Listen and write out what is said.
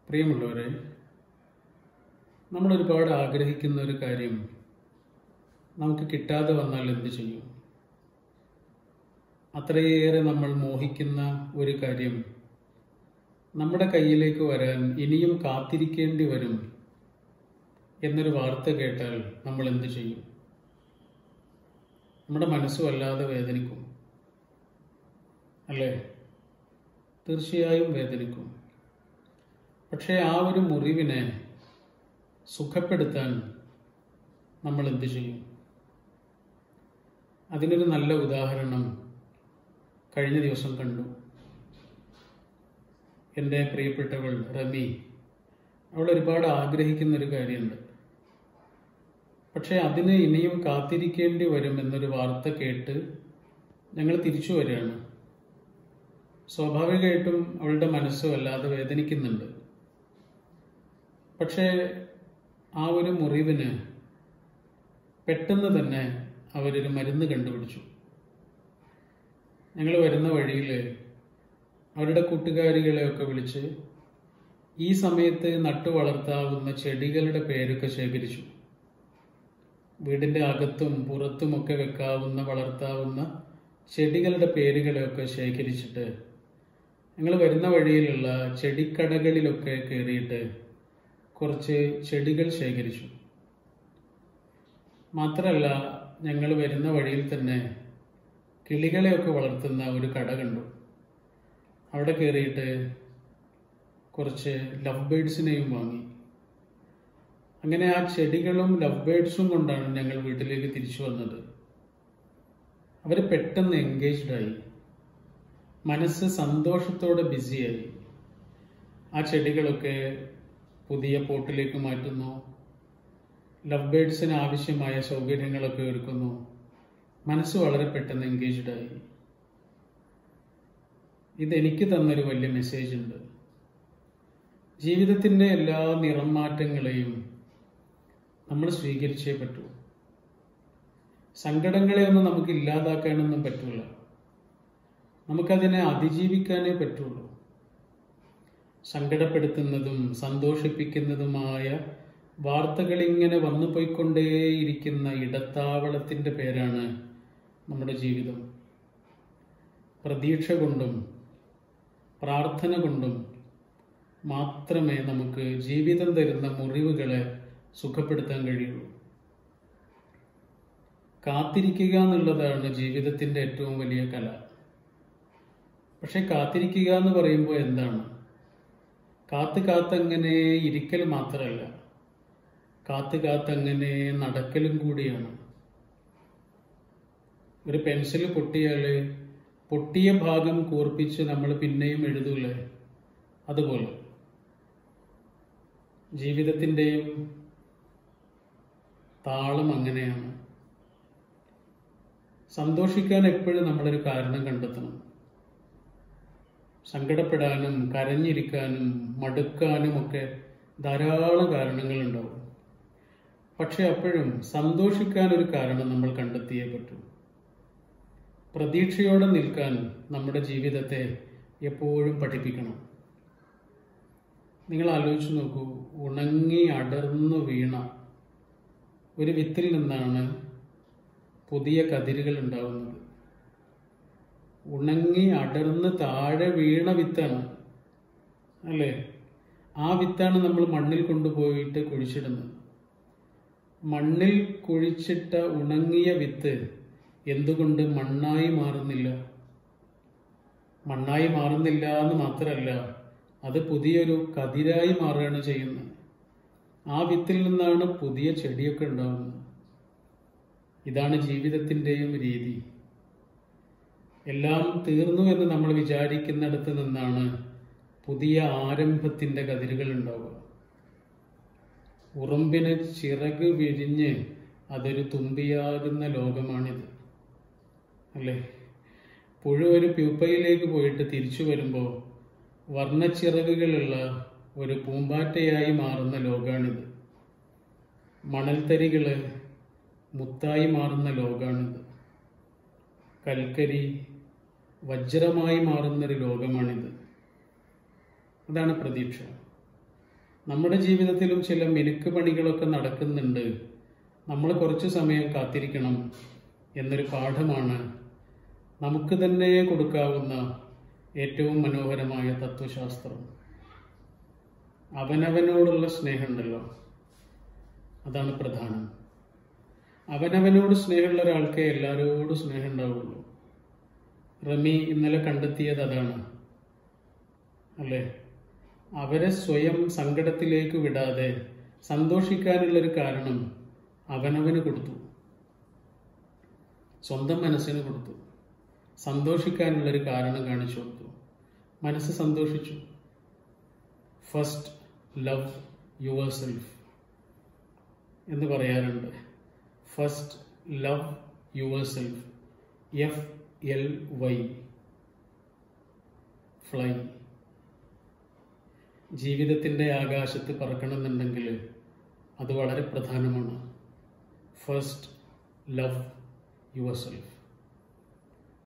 പ്രിയമുള്ളവരെ നമ്മൾ ഒരുപാട് ആഗ്രഹിക്കുന്ന ഒരു കാര്യം നമുക്ക് കിട്ടാതെ വന്നാൽ എന്ത് ചെയ്യും അത്രയേറെ നമ്മൾ മോഹിക്കുന്ന ഒരു കാര്യം നമ്മുടെ കയ്യിലേക്ക് വരാൻ ഇനിയും കാത്തിരിക്കേണ്ടി വരും എന്നൊരു വാർത്ത കേട്ടാൽ നമ്മൾ എന്ത് ചെയ്യും നമ്മുടെ മനസ്സ് വല്ലാതെ വേദനിക്കും അല്ലേ തീർച്ചയായും വേദനിക്കും പക്ഷേ ആ ഒരു മുറിവിനെ സുഖപ്പെടുത്താൻ നമ്മൾ എന്ത് ചെയ്യും അതിനൊരു നല്ല ഉദാഹരണം കഴിഞ്ഞ ദിവസം കണ്ടു എൻ്റെ പ്രിയപ്പെട്ടവൾ റമി അവൾ ഒരുപാട് ആഗ്രഹിക്കുന്ന ഒരു കാര്യമുണ്ട് പക്ഷേ അതിന് ഇനിയും കാത്തിരിക്കേണ്ടി വരും എന്നൊരു വാർത്ത കേട്ട് ഞങ്ങൾ തിരിച്ചു വരികയാണ് സ്വാഭാവികമായിട്ടും അവളുടെ മനസ്സ് വല്ലാതെ വേദനിക്കുന്നുണ്ട് പക്ഷേ ആ ഒരു മുറിവിന് പെട്ടെന്ന് തന്നെ അവരൊരു മരുന്ന് കണ്ടുപിടിച്ചു ഞങ്ങൾ വരുന്ന വഴിയിൽ അവരുടെ കൂട്ടുകാരികളെയൊക്കെ വിളിച്ച് ഈ സമയത്ത് നട്ടു വളർത്താവുന്ന ചെടികളുടെ പേരൊക്കെ ശേഖരിച്ചു വീടിന്റെ അകത്തും പുറത്തുമൊക്കെ വെക്കാവുന്ന വളർത്താവുന്ന ചെടികളുടെ പേരുകളെയൊക്കെ ശേഖരിച്ചിട്ട് ഞങ്ങൾ വരുന്ന വഴിയിലുള്ള ചെടിക്കടകളിലൊക്കെ കയറിയിട്ട് കുറച്ച് ചെടികൾ ശേഖരിച്ചു മാത്രമല്ല ഞങ്ങൾ വരുന്ന വഴിയിൽ തന്നെ കിളികളെയൊക്കെ വളർത്തുന്ന ഒരു കട കണ്ടു അവിടെ കയറിയിട്ട് കുറച്ച് ലവ് ബേഡ്സിനെയും വാങ്ങി അങ്ങനെ ആ ചെടികളും ലവ് ബേഡ്സും കൊണ്ടാണ് ഞങ്ങൾ വീട്ടിലേക്ക് തിരിച്ചു വന്നത് അവർ പെട്ടെന്ന് എൻഗേജ്ഡ് ആയി മനസ്സ് സന്തോഷത്തോടെ ബിസിയായി ആ ചെടികളൊക്കെ പുതിയ പോട്ടിലേക്ക് മാറ്റുന്നു ലവ് ബേഡ്സിന് ആവശ്യമായ സൗകര്യങ്ങളൊക്കെ ഒരുക്കുന്നു മനസ്സ് വളരെ പെട്ടെന്ന് എൻഗേജ്ഡ് ആയി ഇതെനിക്ക് തന്നൊരു വലിയ മെസ്സേജ് ഉണ്ട് ജീവിതത്തിന്റെ എല്ലാ നിറം മാറ്റങ്ങളെയും നമ്മൾ സ്വീകരിച്ചേ പറ്റൂ സങ്കടങ്ങളെ ഒന്നും നമുക്ക് ഇല്ലാതാക്കാനൊന്നും പറ്റൂല നമുക്കതിനെ അതിജീവിക്കാനേ പറ്റുള്ളൂ സങ്കടപ്പെടുത്തുന്നതും സന്തോഷിപ്പിക്കുന്നതുമായ വാർത്തകൾ ഇങ്ങനെ വന്നു പോയിക്കൊണ്ടേയിരിക്കുന്ന ഇടത്താവളത്തിന്റെ പേരാണ് നമ്മുടെ ജീവിതം പ്രതീക്ഷ കൊണ്ടും പ്രാർത്ഥന കൊണ്ടും മാത്രമേ നമുക്ക് ജീവിതം തരുന്ന മുറിവുകളെ സുഖപ്പെടുത്താൻ കഴിയുള്ളൂ കാത്തിരിക്കുക എന്നുള്ളതാണ് ജീവിതത്തിന്റെ ഏറ്റവും വലിയ കല പക്ഷെ കാത്തിരിക്കുക എന്ന് പറയുമ്പോൾ എന്താണ് കാത്ത് കാത്തങ്ങനെ ഇരിക്കൽ മാത്രമല്ല കാത്ത് കാത്തങ്ങനെ നടക്കലും കൂടിയാണ് ഒരു പെൻസിൽ പൊട്ടിയാല് പൊട്ടിയ ഭാഗം കൂർപ്പിച്ച് നമ്മൾ പിന്നെയും എഴുതൂലേ അതുപോലെ ജീവിതത്തിൻ്റെയും താളം അങ്ങനെയാണ് സന്തോഷിക്കാൻ എപ്പോഴും നമ്മളൊരു കാരണം കണ്ടെത്തണം സങ്കടപ്പെടാനും കരഞ്ഞിരിക്കാനും മടുക്കാനും ഒക്കെ ധാരാളം കാരണങ്ങളുണ്ടാവും പക്ഷെ അപ്പോഴും സന്തോഷിക്കാൻ ഒരു കാരണം നമ്മൾ കണ്ടെത്തിയേ പറ്റൂ പ്രതീക്ഷയോടെ നിൽക്കാൻ നമ്മുടെ ജീവിതത്തെ എപ്പോഴും പഠിപ്പിക്കണം നിങ്ങൾ ആലോചിച്ച് നോക്കൂ ഉണങ്ങി അടർന്നു വീണ ഒരു വിത്തിൽ നിന്നാണ് പുതിയ കതിരുകൾ ഉണ്ടാവുന്നത് ഉണങ്ങി അടർന്ന് താഴെ വീണ വിത്താണ് അല്ലേ ആ വിത്താണ് നമ്മൾ മണ്ണിൽ കൊണ്ടുപോയിട്ട് കുഴിച്ചിടുന്നത് മണ്ണിൽ കുഴിച്ചിട്ട ഉണങ്ങിയ വിത്ത് എന്തുകൊണ്ട് മണ്ണായി മാറുന്നില്ല മണ്ണായി മാറുന്നില്ല എന്ന് മാത്രമല്ല അത് പുതിയൊരു കതിരായി മാറുകയാണ് ചെയ്യുന്നത് ആ വിത്തിൽ നിന്നാണ് പുതിയ ചെടിയൊക്കെ ഉണ്ടാകുന്നത് ഇതാണ് ജീവിതത്തിൻ്റെയും രീതി എല്ലാം തീർന്നു എന്ന് നമ്മൾ വിചാരിക്കുന്നിടത്ത് നിന്നാണ് പുതിയ ആരംഭത്തിൻ്റെ കതിരുകൾ ഉണ്ടാവുക ഉറുമ്പിന് ചിറക് വിരിഞ്ഞ് അതൊരു തുമ്പിയാകുന്ന ലോകമാണിത് അല്ലേ പുഴു ഒരു പ്യൂപ്പയിലേക്ക് പോയിട്ട് തിരിച്ചു വരുമ്പോൾ വർണ്ണച്ചിറകുകളുള്ള ഒരു പൂമ്പാറ്റയായി മാറുന്ന ലോകാണിത് മണൽത്തരികള് മുത്തായി മാറുന്ന ലോകാണിത് കൽക്കരി വജ്രമായി മാറുന്നൊരു ലോകമാണിത് അതാണ് പ്രതീക്ഷ നമ്മുടെ ജീവിതത്തിലും ചില മിനുക്ക് പണികളൊക്കെ നടക്കുന്നുണ്ട് നമ്മൾ കുറച്ച് സമയം കാത്തിരിക്കണം എന്നൊരു പാഠമാണ് നമുക്ക് തന്നെ കൊടുക്കാവുന്ന ഏറ്റവും മനോഹരമായ തത്വശാസ്ത്രം അവനവനോടുള്ള സ്നേഹമുണ്ടല്ലോ അതാണ് പ്രധാനം അവനവനോട് സ്നേഹമുള്ള ഒരാൾക്ക് എല്ലാവരോടും സ്നേഹം ഉണ്ടാവുള്ളൂ റമി ഇന്നലെ കണ്ടെത്തിയത് അതാണ് അല്ലേ അവരെ സ്വയം സങ്കടത്തിലേക്ക് വിടാതെ സന്തോഷിക്കാനുള്ളൊരു കാരണം അവനവന് കൊടുത്തു സ്വന്തം മനസ്സിന് കൊടുത്തു സന്തോഷിക്കാനുള്ളൊരു കാരണം കാണിച്ചു കൊടുത്തു മനസ്സ് സന്തോഷിച്ചു ഫസ്റ്റ് ലവ് യുവർ സെൽഫ് എന്ന് പറയാറുണ്ട് first love your self F L Y fly ജീവിതത്തിൻ്റെ ആകാശത്ത് പറക്കണമെന്നുണ്ടെങ്കിൽ അത് വളരെ പ്രധാനമാണ് ഫസ്റ്റ് ലവ് യുവർ സെൽഫ്